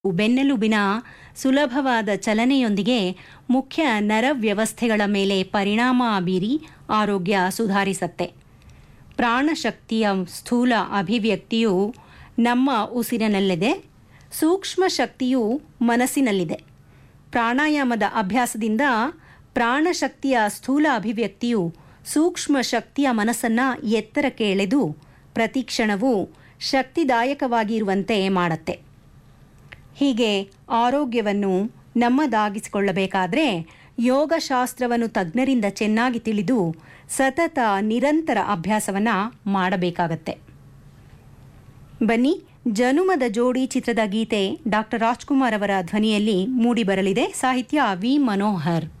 ಬೆನ್ನೆಲುಬಿನ ಸುಲಭವಾದ ಚಲನೆಯೊಂದಿಗೆ ಮುಖ್ಯ ನರವ್ಯವಸ್ಥೆಗಳ ಮೇಲೆ ಪರಿಣಾಮ ಬೀರಿ ಆರೋಗ್ಯ ಸುಧಾರಿಸತ್ತೆ ಪ್ರಾಣಶಕ್ತಿಯ ಸ್ಥೂಲ ಅಭಿವ್ಯಕ್ತಿಯು ನಮ್ಮ ಉಸಿರಿನಲ್ಲಿದೆ ಸೂಕ್ಷ್ಮ ಶಕ್ತಿಯು ಮನಸ್ಸಿನಲ್ಲಿದೆ ಪ್ರಾಣಾಯಾಮದ ಅಭ್ಯಾಸದಿಂದ ಪ್ರಾಣಶಕ್ತಿಯ ಸ್ಥೂಲ ಅಭಿವ್ಯಕ್ತಿಯು ಸೂಕ್ಷ್ಮ ಶಕ್ತಿಯ ಮನಸ್ಸನ್ನು ಎತ್ತರಕ್ಕೆ ಎಳೆದು ಪ್ರತಿ ಕ್ಷಣವೂ ಶಕ್ತಿದಾಯಕವಾಗಿರುವಂತೆ ಮಾಡುತ್ತೆ ಹೀಗೆ ಆರೋಗ್ಯವನ್ನು ನಮ್ಮದಾಗಿಸಿಕೊಳ್ಳಬೇಕಾದ್ರೆ ಯೋಗಶಾಸ್ತ್ರವನ್ನು ತಜ್ಞರಿಂದ ಚೆನ್ನಾಗಿ ತಿಳಿದು ಸತತ ನಿರಂತರ ಅಭ್ಯಾಸವನ್ನು ಮಾಡಬೇಕಾಗತ್ತೆ ಬನ್ನಿ ಜನುಮದ ಜೋಡಿ ಚಿತ್ರದ ಗೀತೆ ಡಾಕ್ಟರ್ ರಾಜ್ಕುಮಾರ್ ಅವರ ಧ್ವನಿಯಲ್ಲಿ ಮೂಡಿಬರಲಿದೆ ಸಾಹಿತ್ಯ ವಿ ಮನೋಹರ್